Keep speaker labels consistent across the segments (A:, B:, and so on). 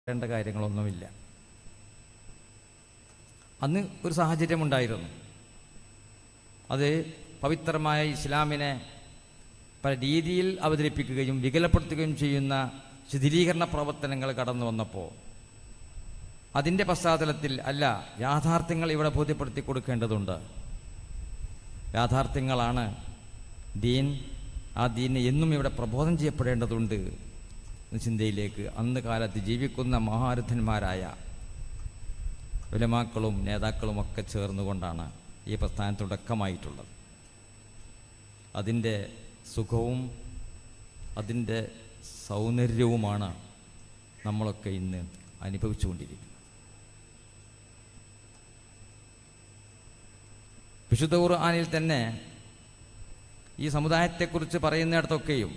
A: വേണ്ട കാര്യങ്ങളൊന്നുമില്ല അന്ന് ഒരു സാഹചര്യമുണ്ടായിരുന്നു അത് പവിത്രമായ ഇസ്ലാമിനെ പല രീതിയിൽ അവതരിപ്പിക്കുകയും വികലപ്പെടുത്തുകയും ചെയ്യുന്ന ശിഥിലീകരണ പ്രവർത്തനങ്ങൾ കടന്നു വന്നപ്പോൾ അതിൻ്റെ പശ്ചാത്തലത്തിൽ അല്ല യാഥാർത്ഥ്യങ്ങൾ ഇവിടെ ബോധ്യപ്പെടുത്തി കൊടുക്കേണ്ടതുണ്ട് യാഥാർത്ഥ്യങ്ങളാണ് ദീൻ ആ ദീനെ എന്നും ഇവിടെ പ്രബോധനം ചെയ്യപ്പെടേണ്ടതുണ്ട് എന്ന ചിന്തയിലേക്ക് അന്ന് കാലത്ത് ജീവിക്കുന്ന മഹാരഥന്മാരായ ഉലമാക്കളും നേതാക്കളും ഒക്കെ ചേർന്നുകൊണ്ടാണ് ഈ പ്രസ്ഥാനം തുടക്കമായിട്ടുള്ളത് അതിൻ്റെ സുഖവും അതിൻ്റെ സൗന്ദര്യവുമാണ് നമ്മളൊക്കെ ഇന്ന് അനുഭവിച്ചുകൊണ്ടിരിക്കുന്നത് വിശുദ്ധ ഖുർആനിൽ തന്നെ ഈ സമുദായത്തെക്കുറിച്ച് പറയുന്നിടത്തൊക്കെയും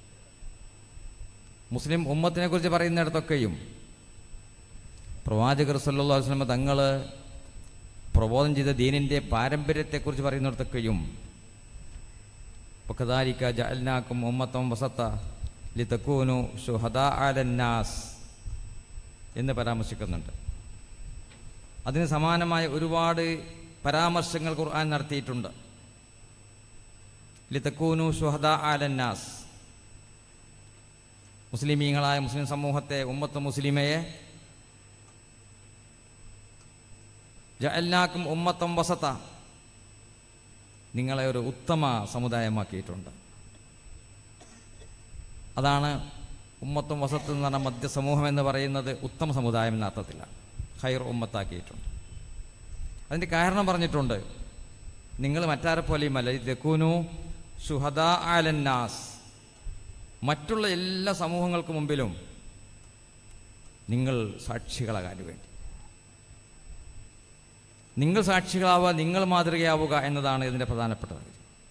A: മുസ്ലിം ഉമ്മത്തിനെ കുറിച്ച് പറയുന്നിടത്തൊക്കെയും പ്രവാചകർ സല്ലല്ലാഹു അലൈഹി വസല്ലം തങ്ങൾ പ്രബോധനം ചെയ്ത ദീനിൻ്റെ പാരമ്പര്യത്തെക്കുറിച്ച് പറയുന്നിടത്തൊക്കെയും പൊക്കദാരിക്ക ജഅൽനാക്കും ഉമ്മത്തം വസത്ത ലിതക്കൂനു ഷുഹദാ അലന്നാസ് എന്ന് പരാമർശിക്കുന്നുണ്ട് അതിന് സമാനമായ ഒരുപാട് പരാമർശങ്ങൾ ഖുർആൻ നടത്തിയിട്ടുണ്ട് ലിതക്കൂനു ഷുഹദാ അലന്നാസ് മുസ്ലിമീങ്ങളായ മുസ്ലിം സമൂഹത്തെ ഉമ്മത്ത് മുസ്ലിമയെ ജഅൽനാക്കും ഉമ്മത്തം വസത്ത നിങ്ങളെ ഒരു ഉത്തമ സമുദായമാക്കിയിട്ടുണ്ട് അതാണ് ഉമ്മത്തും വസത്ത് എന്ന് പറഞ്ഞ മധ്യസമൂഹം എന്ന് പറയുന്നത് ഉത്തമ സമുദായം എന്ന അർത്ഥത്തിലാണ് ഹൈർ ഉമ്മത്താക്കിയിട്ടുണ്ട് അതിൻ്റെ കാരണം പറഞ്ഞിട്ടുണ്ട് നിങ്ങൾ മറ്റാരെ പോലെയുമല്ല ലക്കൂനു ഷുഹദാ ആലന്നാസ് മറ്റുള്ള എല്ലാ സമൂഹങ്ങൾക്ക് മുമ്പിലും നിങ്ങൾ സാക്ഷികളാകാൻ വേണ്ടി നിങ്ങൾ സാക്ഷികളാവുക നിങ്ങൾ മാതൃകയാവുക എന്നതാണ് ഇതിൻ്റെ പ്രധാനപ്പെട്ട കാര്യം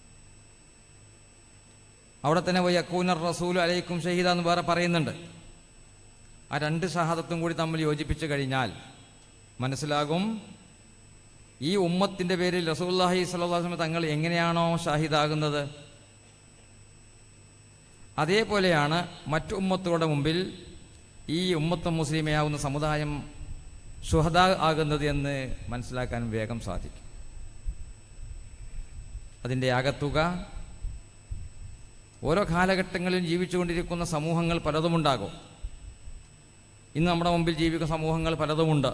A: അവിടെ തന്നെ പോയി അക്കൂനർ റസൂൽ അലൈക്കും ഷഹീദ എന്ന് വേറെ പറയുന്നുണ്ട് ആ രണ്ട് ഷഹാദത്തും കൂടി തമ്മിൽ യോജിപ്പിച്ചു കഴിഞ്ഞാൽ മനസ്സിലാകും ഈ ഉമ്മത്തിൻ്റെ പേരിൽ റസൂല്ലാഹി സ്വല്ലാസ്ലം തങ്ങൾ എങ്ങനെയാണോ ഷാഹിദാകുന്നത് അതേപോലെയാണ് മറ്റു ഉമ്മത്തുകളുടെ മുമ്പിൽ ഈ ഉമ്മത്ത് മുസ്ലിമയാവുന്ന സമുദായം ഷുഹദ ആകുന്നത് എന്ന് മനസ്സിലാക്കാൻ വേഗം സാധിക്കും അതിൻ്റെ ആകത്തുക ഓരോ കാലഘട്ടങ്ങളിലും ജീവിച്ചുകൊണ്ടിരിക്കുന്ന സമൂഹങ്ങൾ പലതുമുണ്ടാകും ഇന്ന് നമ്മുടെ മുമ്പിൽ ജീവിക്കുന്ന സമൂഹങ്ങൾ പലതുമുണ്ട്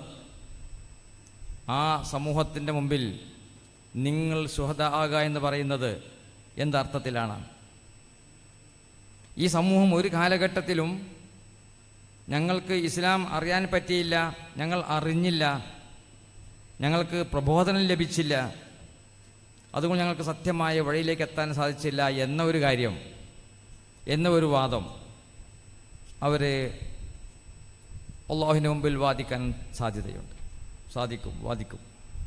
A: ആ സമൂഹത്തിൻ്റെ മുമ്പിൽ നിങ്ങൾ സുഹദ ആകുക എന്ന് പറയുന്നത് എന്തർത്ഥത്തിലാണ് ഈ സമൂഹം ഒരു കാലഘട്ടത്തിലും ഞങ്ങൾക്ക് ഇസ്ലാം അറിയാൻ പറ്റിയില്ല ഞങ്ങൾ അറിഞ്ഞില്ല ഞങ്ങൾക്ക് പ്രബോധനം ലഭിച്ചില്ല അതുകൊണ്ട് ഞങ്ങൾക്ക് സത്യമായ വഴിയിലേക്ക് എത്താൻ സാധിച്ചില്ല എന്ന ഒരു കാര്യം എന്ന ഒരു വാദം അവർ അള്ളാഹുവിൻ്റെ മുമ്പിൽ വാദിക്കാൻ സാധ്യതയുണ്ട് സാധിക്കും വാദിക്കും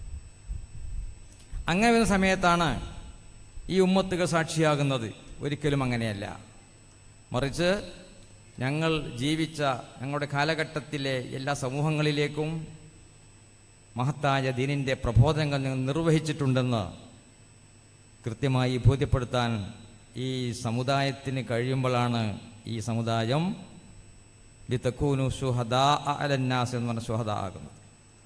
A: അങ്ങനെ വരുന്ന സമയത്താണ് ഈ ഉമ്മത്തുകൾ സാക്ഷിയാകുന്നത് ഒരിക്കലും അങ്ങനെയല്ല മറിച്ച് ഞങ്ങൾ ജീവിച്ച ഞങ്ങളുടെ കാലഘട്ടത്തിലെ എല്ലാ സമൂഹങ്ങളിലേക്കും മഹത്തായ ദീനിൻ്റെ പ്രബോധനങ്ങൾ ഞങ്ങൾ നിർവഹിച്ചിട്ടുണ്ടെന്ന് കൃത്യമായി ബോധ്യപ്പെടുത്താൻ ഈ സമുദായത്തിന് കഴിയുമ്പോഴാണ് ഈ സമുദായം ലിത്തക്കൂനു ഷുഹദാ അലന്നാസ് എന്ന് പറഞ്ഞ ഷുഹദ ആകുന്നത്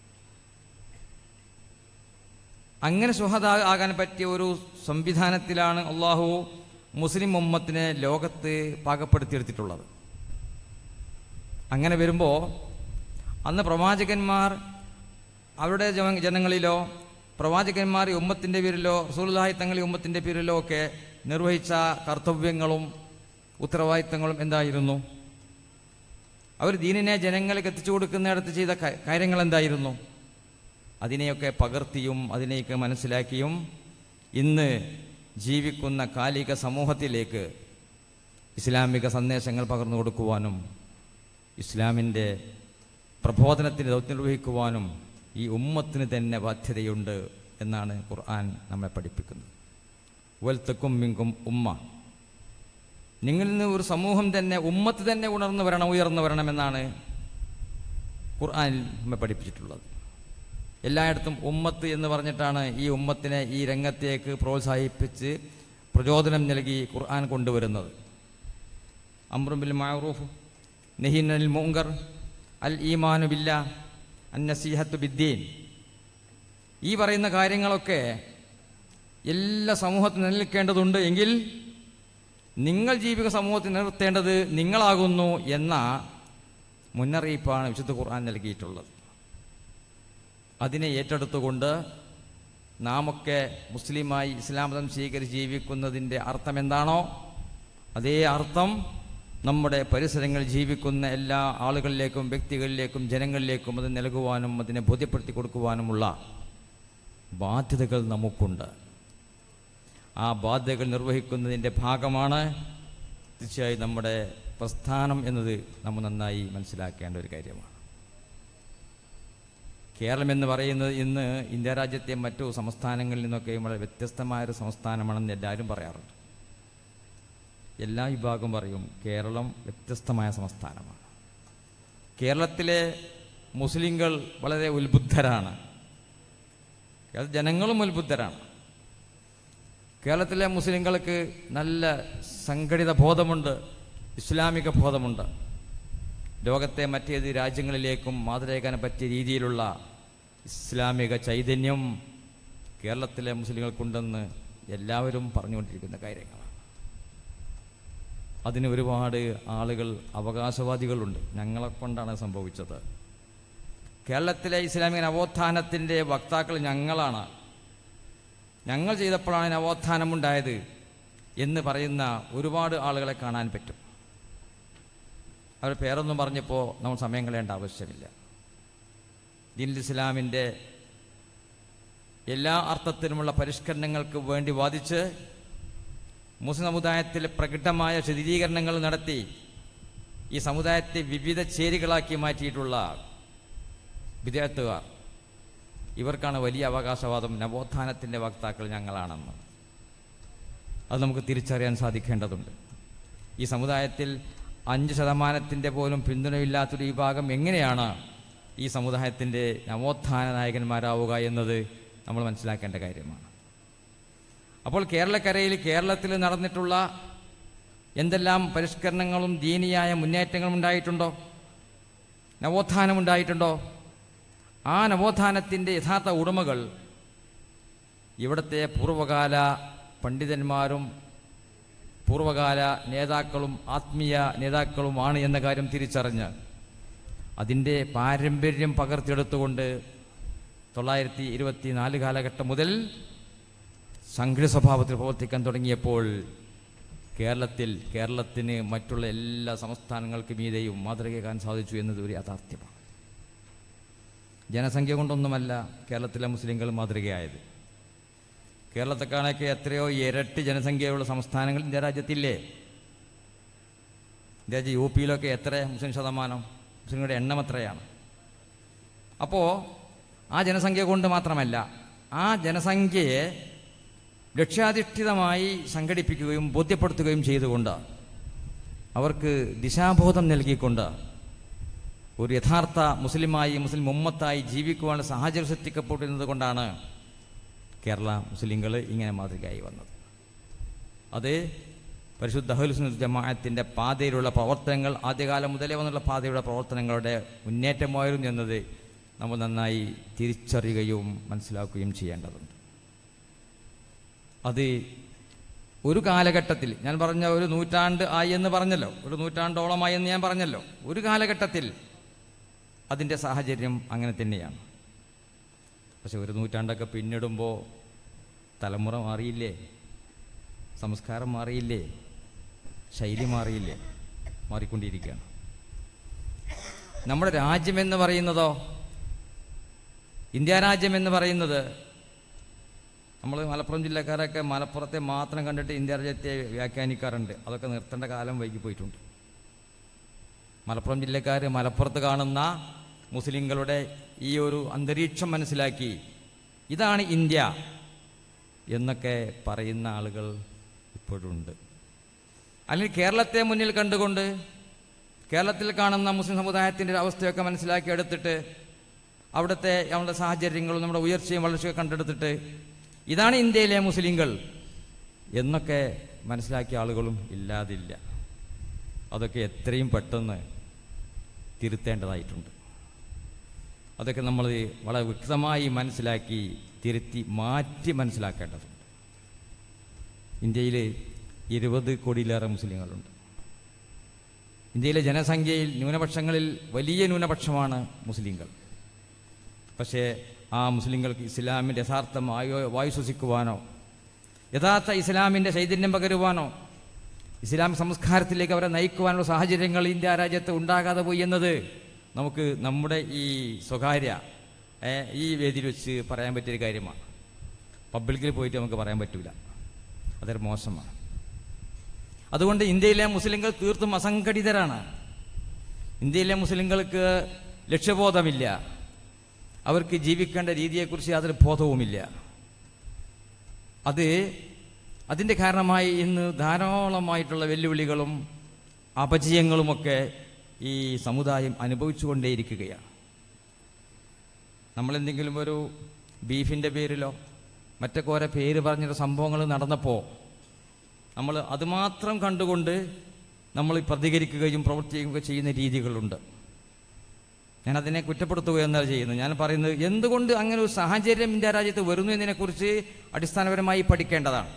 A: അങ്ങനെ ഷുഹദ ആകാൻ പറ്റിയ ഒരു സംവിധാനത്തിലാണ് അള്ളാഹു മുസ്ലിം ഉമ്മത്തിനെ ലോകത്ത് പാകപ്പെടുത്തിയെടുത്തിട്ടുള്ളത് അങ്ങനെ വരുമ്പോൾ അന്ന് പ്രവാചകന്മാർ അവരുടെ ജന- ജനങ്ങളിലോ പ്രവാചകന്മാർ ഈ ഉമ്മത്തിൻ്റെ പേരിലോ റസൂലുള്ളാഹി തങ്ങൾ ഈ ഉമ്മത്തിൻ്റെ പേരിലോ ഒക്കെ നിർവഹിച്ച കർത്തവ്യങ്ങളും ഉത്തരവാദിത്തങ്ങളും എന്തായിരുന്നു അവർ ദീനിനെ ജനങ്ങൾക്ക് എത്തിച്ചു കൊടുക്കുന്നിടത്ത് ചെയ്ത ക- കാര്യങ്ങൾ എന്തായിരുന്നു അതിനെയൊക്കെ പകർത്തിയും അതിനെയൊക്കെ മനസ്സിലാക്കിയും ഇന്ന് ജീവിക്കുന്ന കാലിക സമൂഹത്തിലേക്ക് ഇസ്ലാമിക സന്ദേശങ്ങൾ പകർന്നു കൊടുക്കുവാനും ഇസ്ലാമിൻ്റെ പ്രബോധനത്തിന് ദൗത്യം നിർവഹിക്കുവാനും ഈ ഉമ്മത്തിന് തന്നെ ബാധ്യതയുണ്ട് എന്നാണ് ഖുർആൻ നമ്മെ പഠിപ്പിക്കുന്നത് വൽത്തക്കും മിങ്കും ഉമ്മ നിങ്ങളിൽ നിന്ന് ഒരു സമൂഹം തന്നെ ഉമ്മത്ത് തന്നെ ഉണർന്നു വരണം ഉയർന്നു വരണമെന്നാണ് ഖുർആനിൽ നമ്മെ പഠിപ്പിച്ചിട്ടുള്ളത് എല്ലായിടത്തും ഉമ്മത്ത് എന്ന് പറഞ്ഞിട്ടാണ് ഈ ഉമ്മത്തിനെ ഈ രംഗത്തേക്ക് പ്രോത്സാഹിപ്പിച്ച് പ്രചോദനം നൽകി ഖുർആൻ കൊണ്ടുവരുന്നത് അമ്രുബിൽ മാറൂഫ് നെഹിനൽ മുങ്കർ അൽ ഈമാനു ബില്ല അൻ നസീഹത്തു ബിദ്ദീൻ ഈ പറയുന്ന കാര്യങ്ങളൊക്കെ എല്ലാ സമൂഹത്തിൽ നിലനിൽക്കേണ്ടതുണ്ട് എങ്കിൽ നിങ്ങൾ ജീവിക സമൂഹത്തിൽ നിർത്തേണ്ടത് നിങ്ങളാകുന്നു എന്ന മുന്നറിയിപ്പാണ് വിശുദ്ധ ഖുർആൻ നൽകിയിട്ടുള്ളത് അതിനെ ഏറ്റെടുത്തുകൊണ്ട് നാമൊക്കെ മുസ്ലിമായി ഇസ്ലാം മതം സ്വീകരിച്ച് ജീവിക്കുന്നതിൻ്റെ അർത്ഥം എന്താണോ അതേ അർത്ഥം നമ്മുടെ പരിസരങ്ങളിൽ ജീവിക്കുന്ന എല്ലാ ആളുകളിലേക്കും വ്യക്തികളിലേക്കും ജനങ്ങളിലേക്കും അത് നൽകുവാനും അതിനെ ബോധ്യപ്പെടുത്തി കൊടുക്കുവാനുമുള്ള ബാധ്യതകൾ നമുക്കുണ്ട് ആ ബാധ്യതകൾ നിർവഹിക്കുന്നതിൻ്റെ ഭാഗമാണ് തീർച്ചയായും നമ്മുടെ പ്രസ്ഥാനം എന്നത് നമ്മൾ നന്നായി മനസ്സിലാക്കേണ്ട ഒരു കാര്യമാണ് കേരളം എന്ന് പറയുന്നത് ഇന്ന് ഇന്ത്യ രാജ്യത്തെ മറ്റു സംസ്ഥാനങ്ങളിൽ നിന്നൊക്കെ വളരെ വ്യത്യസ്തമായൊരു സംസ്ഥാനമാണെന്ന് എല്ലാവരും പറയാറുണ്ട് എല്ലാ വിഭാഗം പറയും കേരളം വ്യത്യസ്തമായ സംസ്ഥാനമാണ് കേരളത്തിലെ മുസ്ലിങ്ങൾ വളരെ ഉത്ബുദ്ധരാണ് കേരള ജനങ്ങളും ഉത്ബുദ്ധരാണ് കേരളത്തിലെ മുസ്ലിങ്ങൾക്ക് നല്ല സംഘടിത ബോധമുണ്ട് ഇസ്ലാമിക ബോധമുണ്ട് ലോകത്തെ മറ്റേത് രാജ്യങ്ങളിലേക്കും മാതൃകയാക്കാൻ പറ്റിയ രീതിയിലുള്ള ഇസ്ലാമിക ചൈതന്യം കേരളത്തിലെ മുസ്ലിങ്ങൾക്കുണ്ടെന്ന് എല്ലാവരും പറഞ്ഞുകൊണ്ടിരിക്കുന്ന കാര്യങ്ങളാണ് അതിന് ഒരുപാട് ആളുകൾ അവകാശവാദികളുണ്ട് ഞങ്ങളെ കൊണ്ടാണ് സംഭവിച്ചത് കേരളത്തിലെ ഇസ്ലാമിക നവോത്ഥാനത്തിൻ്റെ വക്താക്കൾ ഞങ്ങളാണ് ഞങ്ങൾ ചെയ്തപ്പോഴാണ് നവോത്ഥാനമുണ്ടായത് എന്ന് പറയുന്ന ഒരുപാട് ആളുകളെ കാണാൻ പറ്റും അവർ പേരൊന്നും പറഞ്ഞപ്പോൾ നമ്മൾ സമയം കളയേണ്ട ആവശ്യമില്ല ദീൻ ഇസ്ലാമിൻ്റെ എല്ലാ അർത്ഥത്തിലുമുള്ള പരിഷ്കരണങ്ങൾക്ക് വേണ്ടി വാദിച്ച് മുസ്ലിം സമുദായത്തിൽ പ്രകടമായ ശിഥിലീകരണങ്ങൾ നടത്തി ഈ സമുദായത്തെ വിവിധ ചേരികളാക്കി മാറ്റിയിട്ടുള്ള വിദേഹത്തുകാർ ഇവർക്കാണ് വലിയ അവകാശവാദം നവോത്ഥാനത്തിൻ്റെ വക്താക്കൾ ഞങ്ങളാണെന്ന് അത് നമുക്ക് തിരിച്ചറിയാൻ സാധിക്കേണ്ടതുണ്ട് ഈ സമുദായത്തിൽ അഞ്ച് ശതമാനത്തിൻ്റെ പോലും പിന്തുണയില്ലാത്തൊരു വിഭാഗം എങ്ങനെയാണ് ഈ സമുദായത്തിൻ്റെ നവോത്ഥാന നായകന്മാരാവുക എന്നത് നമ്മൾ മനസ്സിലാക്കേണ്ട കാര്യമാണ് അപ്പോൾ കേരളക്കരയിൽ കേരളത്തിൽ നടന്നിട്ടുള്ള എന്തെല്ലാം പരിഷ്കരണങ്ങളും ദീനിയായ മുന്നേറ്റങ്ങളും ഉണ്ടായിട്ടുണ്ടോ നവോത്ഥാനം ഉണ്ടായിട്ടുണ്ടോ ആ നവോത്ഥാനത്തിൻ്റെ യഥാർത്ഥ ഉടമകൾ ഇവിടുത്തെ പൂർവകാല പണ്ഡിതന്മാരും പൂർവകാല നേതാക്കളും ആത്മീയ നേതാക്കളുമാണ് എന്ന കാര്യം തിരിച്ചറിഞ്ഞ് അതിൻ്റെ പാരമ്പര്യം പകർത്തിയെടുത്തുകൊണ്ട് തൊള്ളായിരത്തി ഇരുപത്തി നാല് കാലഘട്ടം മുതൽ സംഘടിത സ്വഭാവത്തിൽ പ്രവർത്തിക്കാൻ തുടങ്ങിയപ്പോൾ കേരളത്തിൽ കേരളത്തിന് മറ്റുള്ള എല്ലാ സംസ്ഥാനങ്ങൾക്ക് മീതെയും മാതൃകയാക്കാൻ സാധിച്ചു എന്നത് ഒരു യാഥാർത്ഥ്യമാണ് ജനസംഖ്യ കൊണ്ടൊന്നുമല്ല കേരളത്തിലെ മുസ്ലിങ്ങൾ മാതൃകയായത് കേരളത്തെക്കാണൊക്കെ എത്രയോ ഇരട്ടി ജനസംഖ്യയുള്ള സംസ്ഥാനങ്ങൾ ഇന്ത്യ രാജ്യത്തില്ലേ ഇന്ത്യ രാജ്യം യു പിയിലൊക്കെ എത്ര മുസ്ലിം ശതമാനം മുസ്ലിങ്ങളുടെ എണ്ണം എത്രയാണ് അപ്പോൾ ആ ജനസംഖ്യ കൊണ്ട് മാത്രമല്ല ആ ജനസംഖ്യയെ ലക്ഷ്യാധിഷ്ഠിതമായി സംഘടിപ്പിക്കുകയും ബോധ്യപ്പെടുത്തുകയും ചെയ്തുകൊണ്ട് അവർക്ക് ദിശാബോധം നൽകിക്കൊണ്ട് ഒരു യഥാർത്ഥ മുസ്ലിമായി മുസ്ലിം ഉമ്മത്തായി ജീവിക്കുവാനുള്ള സാഹചര്യം സൃഷ്ടിക്കപ്പെട്ടിരുന്നത് കൊണ്ടാണ് കേരള മുസ്ലിങ്ങൾ ഇങ്ങനെ മാതൃകയായി വന്നത് അത് പരിശുദ്ധ അഹുൽസുൻ ജമാഅത്തിൻ്റെ പാതയിലുള്ള പ്രവർത്തനങ്ങൾ ആദ്യകാലം മുതലേ വന്നുള്ള പാതയുടെ പ്രവർത്തനങ്ങളുടെ മുന്നേറ്റമായിരുന്നു എന്നത് നമ്മൾ നന്നായി തിരിച്ചറിയുകയും മനസ്സിലാക്കുകയും ചെയ്യേണ്ടതുണ്ട് അത് ഒരു കാലഘട്ടത്തിൽ ഞാൻ പറഞ്ഞ ഒരു നൂറ്റാണ്ട് ആയി എന്ന് പറഞ്ഞല്ലോ ഒരു നൂറ്റാണ്ടോളമായി എന്ന് ഞാൻ പറഞ്ഞല്ലോ ഒരു കാലഘട്ടത്തിൽ അതിൻ്റെ സാഹചര്യം അങ്ങനെ തന്നെയാണ് പക്ഷെ ഒരു നൂറ്റാണ്ടൊക്കെ പിന്നിടുമ്പോൾ തലമുറ മാറിയില്ലേ സംസ്കാരം മാറിയില്ലേ ശൈലി മാറിയില്ലേ മാറിക്കൊണ്ടിരിക്കുകയാണ് നമ്മുടെ രാജ്യമെന്ന് പറയുന്നതോ ഇന്ത്യ രാജ്യം എന്ന് പറയുന്നത് നമ്മൾ മലപ്പുറം ജില്ലക്കാരൊക്കെ മലപ്പുറത്തെ മാത്രം കണ്ടിട്ട് ഇന്ത്യ രാജ്യത്തെ വ്യാഖ്യാനിക്കാറുണ്ട് അതൊക്കെ നിർത്തേണ്ട കാലം വൈകി പോയിട്ടുണ്ട് മലപ്പുറം ജില്ലക്കാർ മലപ്പുറത്ത് കാണുന്ന മുസ്ലിങ്ങളുടെ ഈ ഒരു അന്തരീക്ഷം മനസ്സിലാക്കി ഇതാണ് ഇന്ത്യ എന്നൊക്കെ പറയുന്ന ആളുകൾ ഇപ്പോഴുണ്ട് അല്ലെങ്കിൽ കേരളത്തെ മുന്നിൽ കണ്ടുകൊണ്ട് കേരളത്തിൽ കാണുന്ന മുസ്ലിം സമുദായത്തിൻ്റെ ഒരു അവസ്ഥയൊക്കെ മനസ്സിലാക്കി എടുത്തിട്ട് അവിടുത്തെ നമ്മുടെ സാഹചര്യങ്ങളും നമ്മുടെ ഉയർച്ചയും വളർച്ചയൊക്കെ കണ്ടെടുത്തിട്ട് ഇതാണ് ഇന്ത്യയിലെ മുസ്ലിങ്ങൾ എന്നൊക്കെ മനസ്സിലാക്കിയ ആളുകളും ഇല്ലാതില്ല അതൊക്കെ എത്രയും പെട്ടെന്ന് തിരുത്തേണ്ടതായിട്ടുണ്ട് അതൊക്കെ നമ്മൾ വളരെ വ്യക്തമായി മനസ്സിലാക്കി തിരുത്തി മാറ്റി മനസ്സിലാക്കേണ്ടതുണ്ട് ഇന്ത്യയിൽ ഇരുപത് കോടിയിലേറെ മുസ്ലിങ്ങളുണ്ട് ഇന്ത്യയിലെ ജനസംഖ്യയിൽ ന്യൂനപക്ഷങ്ങളിൽ വലിയ ന്യൂനപക്ഷമാണ് മുസ്ലിങ്ങൾ പക്ഷേ ആ മുസ്ലിങ്ങൾക്ക് ഇസ്ലാമിൻ്റെ യഥാർത്ഥം വായു വായു ശ്വസിക്കുവാനോ യഥാർത്ഥ ഇസ്ലാമിൻ്റെ ചൈതന്യം പകരുവാനോ ഇസ്ലാം സംസ്കാരത്തിലേക്ക് അവരെ നയിക്കുവാനുള്ള സാഹചര്യങ്ങൾ ഇന്ത്യ രാജ്യത്ത് ഉണ്ടാകാതെ പോയി എന്നത് നമുക്ക് നമ്മുടെ ഈ സ്വകാര്യ ഏ, ഈ വേദിയിൽ വെച്ച് പറയാൻ പറ്റിയൊരു കാര്യമാണ് പബ്ലിക്കിൽ പോയിട്ട് നമുക്ക് പറയാൻ പറ്റില്ല അതൊരു മോശമാണ് അതുകൊണ്ട് ഇന്ത്യയിലെ മുസ്ലിങ്ങൾ തീർത്തും അസംഘടിതരാണ് ഇന്ത്യയിലെ മുസ്ലിങ്ങൾക്ക് ലക്ഷ്യബോധമില്ല അവർക്ക് ജീവിക്കേണ്ട രീതിയെക്കുറിച്ച് യാതൊരു ബോധവുമില്ല അത് അതിൻ്റെ കാരണമായി ഇന്ന് ധാരാളമായിട്ടുള്ള വെല്ലുവിളികളും അപജയങ്ങളുമൊക്കെ ഈ സമുദായം അനുഭവിച്ചുകൊണ്ടേയിരിക്കുകയാണ് നമ്മളെന്തെങ്കിലും ഒരു ബീഫിൻ്റെ പേരിലോ മറ്റൊക്കെ ഓരോ പേര് പറഞ്ഞൊരു സംഭവങ്ങൾ നടന്നപ്പോൾ നമ്മൾ അതുമാത്രം കണ്ടുകൊണ്ട് നമ്മൾ പ്രതികരിക്കുകയും പ്രവർത്തിക്കുകയും ചെയ്യുന്ന രീതികളുണ്ട് ഞാൻ അതിനെ കുറ്റപ്പെടുത്തുകയെന്നല്ല ചെയ്യുന്നത് ഞാൻ പറയുന്നത് എന്തുകൊണ്ട് അങ്ങനെ ഒരു സാഹചര്യം ഇന്ത്യ രാജ്യത്ത് വരുന്നു എന്നതിനെക്കുറിച്ച് അടിസ്ഥാനപരമായി പഠിക്കേണ്ടതാണ്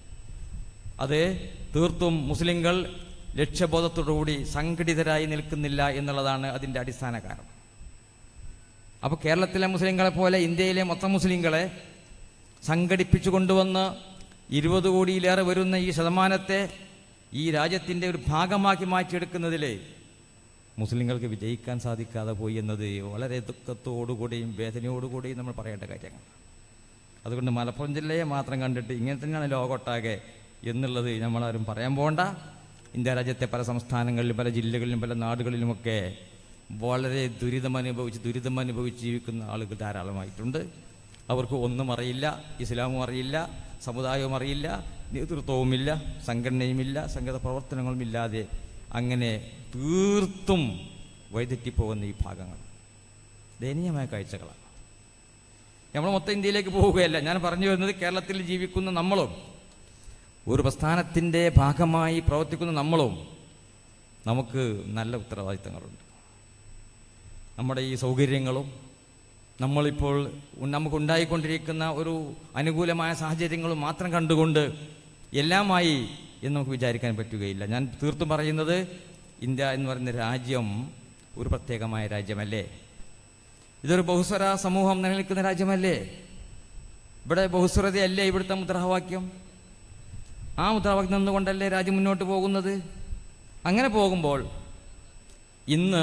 A: അത് തീർത്തും മുസ്ലിങ്ങൾ ലക്ഷ്യബോധത്തോടുകൂടി സംഘടിതരായി നിൽക്കുന്നില്ല എന്നുള്ളതാണ് അതിൻ്റെ അടിസ്ഥാന കാരണം അപ്പോൾ കേരളത്തിലെ മുസ്ലിങ്ങളെ പോലെ ഇന്ത്യയിലെ മൊത്തം മുസ്ലിങ്ങളെ സംഘടിപ്പിച്ചു കൊണ്ടുവന്ന് ഇരുപത് കോടിയിലേറെ വരുന്ന ഈ ശതമാനത്തെ ഈ രാജ്യത്തിൻ്റെ ഒരു ഭാഗമാക്കി മാറ്റിയെടുക്കുന്നതിൽ മുസ്ലിങ്ങൾക്ക് വിജയിക്കാൻ സാധിക്കാതെ പോയി എന്നത് വളരെ ദുഃഖത്തോടുകൂടിയും വേദനയോടുകൂടിയും നമ്മൾ പറയേണ്ട കാര്യമാണ് അതുകൊണ്ട് മലപ്പുറം ജില്ലയെ മാത്രം കണ്ടിട്ട് ഇങ്ങനെ തന്നെയാണ് ലോകമൊട്ടാകെ എന്നുള്ളത് നമ്മളാരും പറയാൻ പോകണ്ട ഇന്ത്യ രാജ്യത്തെ പല സംസ്ഥാനങ്ങളിലും പല ജില്ലകളിലും പല നാടുകളിലുമൊക്കെ വളരെ ദുരിതമനുഭവിച്ച് ദുരിതമനുഭവിച്ച് ജീവിക്കുന്ന ആളുകൾ ധാരാളമായിട്ടുണ്ട് അവർക്ക് ഒന്നും അറിയില്ല ഇസ്ലാമും അറിയില്ല സമുദായവും അറിയില്ല നേതൃത്വവുമില്ല സംഘടനയുമില്ല സംഘടന പ്രവർത്തനങ്ങളുമില്ലാതെ അങ്ങനെ തീർത്തും വഴിതെറ്റിപ്പോകുന്ന ഈ ഭാഗങ്ങൾ ദയനീയമായ കാഴ്ചകളാണ് നമ്മൾ മൊത്തം ഇന്ത്യയിലേക്ക് പോവുകയല്ല ഞാൻ പറഞ്ഞു വരുന്നത് കേരളത്തിൽ ജീവിക്കുന്ന നമ്മളും ഒരു പ്രസ്ഥാനത്തിൻ്റെ ഭാഗമായി പ്രവർത്തിക്കുന്ന നമ്മളും നമുക്ക് നല്ല ഉത്തരവാദിത്തങ്ങളുണ്ട് നമ്മുടെ ഈ സൗകര്യങ്ങളും നമ്മളിപ്പോൾ ഉ- നമുക്കുണ്ടായിക്കൊണ്ടിരിക്കുന്ന ഒരു അനുകൂലമായ സാഹചര്യങ്ങളും മാത്രം കണ്ടുകൊണ്ട് എല്ലാമായി എന്ന് നമുക്ക് വിചാരിക്കാൻ പറ്റുകയില്ല ഞാൻ തീർത്തും പറയുന്നത് ഇന്ത്യ എന്ന് പറയുന്ന രാജ്യം ഒരു പ്രത്യേകമായ രാജ്യമല്ലേ ഇതൊരു ബഹുസ്വര സമൂഹം നിലനിൽക്കുന്ന രാജ്യമല്ലേ ഇവിടെ ബഹുസ്വരതയല്ലേ ഇവിടുത്തെ മുദ്രാവാക്യം ആ മുദ്രാവാക്യം നിന്നുകൊണ്ടല്ലേ രാജ്യം മുന്നോട്ട് പോകുന്നത് അങ്ങനെ പോകുമ്പോൾ ഇന്ന്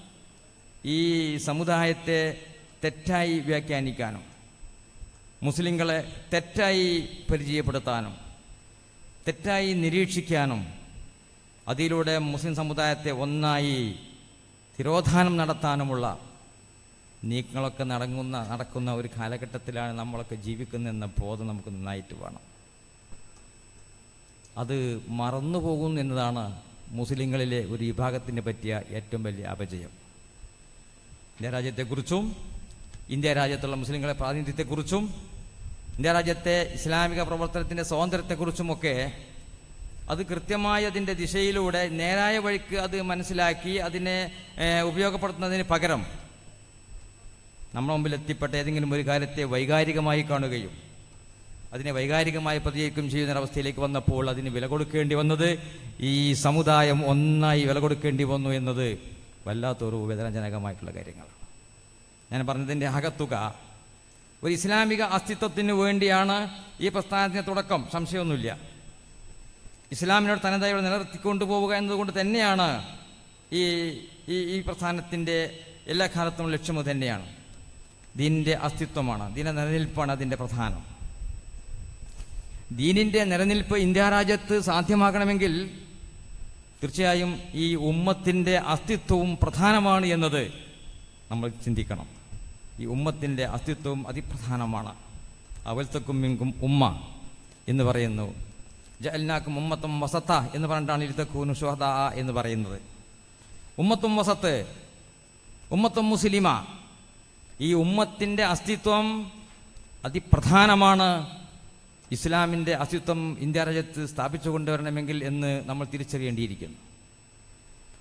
A: ഈ സമുദായത്തെ തെറ്റായി വ്യാഖ്യാനിക്കാനും മുസ്ലിങ്ങളെ തെറ്റായി പരിചയപ്പെടുത്താനും തെറ്റായി നിരീക്ഷിക്കാനും അതിലൂടെ മുസ്ലിം സമുദായത്തെ ഒന്നായി തിരോധാനം നടത്താനുമുള്ള നീക്കങ്ങളൊക്കെ നടങ്ങുന്ന നടക്കുന്ന ഒരു കാലഘട്ടത്തിലാണ് നമ്മളൊക്കെ ജീവിക്കുന്നതെന്ന ബോധം നമുക്ക് നന്നായിട്ട് വേണം അത് മറന്നു പോകുന്നു എന്നതാണ് മുസ്ലിങ്ങളിലെ ഒരു വിഭാഗത്തിന് പറ്റിയ ഏറ്റവും വലിയ അപജയം ഇന്ത്യ രാജ്യത്തെക്കുറിച്ചും ഇന്ത്യ രാജ്യത്തുള്ള മുസ്ലിങ്ങളെ പ്രാതിനിധ്യത്തെക്കുറിച്ചും ഇന്ത്യ രാജ്യത്തെ ഇസ്ലാമിക പ്രവർത്തനത്തിൻ്റെ സ്വാതന്ത്ര്യത്തെക്കുറിച്ചുമൊക്കെ അത് കൃത്യമായ അതിൻ്റെ ദിശയിലൂടെ നേരായ വഴിക്ക് അത് മനസ്സിലാക്കി അതിനെ ഏഹ്, ഉപയോഗപ്പെടുത്തുന്നതിന് പകരം നമ്മുടെ മുമ്പിൽ എത്തിപ്പെട്ട ഏതെങ്കിലും ഒരു കാര്യത്തെ വൈകാരികമായി കാണുകയും അതിനെ വൈകാരികമായി പ്രതികരിക്കുകയും ചെയ്യുന്ന ഒരവസ്ഥയിലേക്ക് വന്നപ്പോൾ അതിന് വില കൊടുക്കേണ്ടി വന്നത് ഈ സമുദായം ഒന്നായി വില കൊടുക്കേണ്ടി വന്നു എന്നത് വല്ലാത്തൊരു വേദനാജനകമായിട്ടുള്ള കാര്യങ്ങളാണ് ഞാൻ പറഞ്ഞതിൻ്റെ അകത്തുക ഒരു ഇസ്ലാമിക അസ്തിത്വത്തിന് വേണ്ടിയാണ് ഈ പ്രസ്ഥാനത്തിന് തുടക്കം സംശയമൊന്നുമില്ല ഇസ്ലാമിനോട് തനതായി നിലനിർത്തിക്കൊണ്ടു പോവുക എന്നതുകൊണ്ട് തന്നെയാണ് ഈ ഈ ഈ പ്രസ്ഥാനത്തിൻ്റെ എല്ലാ കാലത്തും ലക്ഷ്യം അത് തന്നെയാണ് ദീനിൻ്റെ അസ്തിത്വമാണ് ദീന നിലനിൽപ്പാണ് അതിൻ്റെ പ്രധാനം ദീനിൻ്റെ നിലനിൽപ്പ് ഇന്ത്യ രാജ്യത്ത് സാധ്യമാകണമെങ്കിൽ തീർച്ചയായും ഈ ഉമ്മത്തിൻ്റെ അസ്തിത്വവും പ്രധാനമാണ് എന്നത് നമ്മൾ ചിന്തിക്കണം ഈ ഉമ്മത്തിൻ്റെ അസ്തിത്വവും അതിപ്രധാനമാണ് അവൽത്തക്കും മിങ്കും ഉമ്മ എന്ന് പറയുന്നു ജഅൽനാക്കും ഉമ്മത്തും വസത്ത എന്ന് പറഞ്ഞിട്ടാണ് ഇരുത്തക്കൂനു ഷുഹദ എന്ന് പറയുന്നത് ഉമ്മത്തും വസത്ത് ഉമ്മത്തും മുസ്ലിമ ഈ ഉമ്മത്തിൻ്റെ അസ്തിത്വം അതിപ്രധാനമാണ് ഇസ്ലാമിൻ്റെ അസ്തിത്വം ഇന്ത്യ രാജ്യത്ത് സ്ഥാപിച്ചു കൊണ്ടുവരണമെങ്കിൽ എന്ന് നമ്മൾ തിരിച്ചറിയേണ്ടിയിരിക്കുന്നു